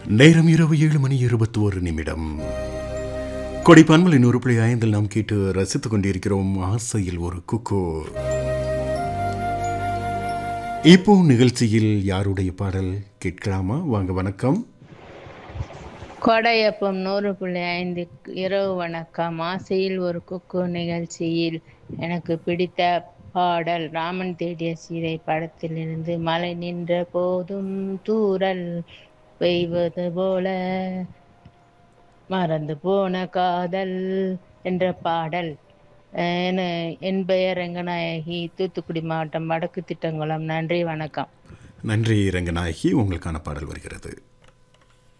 நேரம் இரவு ஏழு மணி இருபத்தி ஒரு நிமிடம் கொடைப்பான்மலை நூறு புள்ளி ஐந்தில் நாம் கேட்டு ரசித்துக் கொண்டிருக்கிறோம் ஆசையில் ஒரு குக்கு இப்போ நிகழ்ச்சியில் யாருடைய பாடல் கேட்கலாமா வாங்க வணக்கம் கொடையப்பம் நூறு புள்ளி ஐந்து இரவு வணக்கம் ஆசையில் ஒரு குக்கு நிகழ்ச்சியில் எனக்கு பிடித்த பாடல் ராமன் தேடிய சீதை படத்திலிருந்து மழை நின்ற போதும் தூறல் பெய்வது போல மறந்து போன காதல் என்ற பாடல் அஹ் என- என் பெயர் ரங்கநாயகி தூத்துக்குடி மாவட்டம் வடக்கு திட்டங்குளம் நன்றி வணக்கம் நன்றி ரங்கநாயகி உங்களுக்கான பாடல் வருகிறது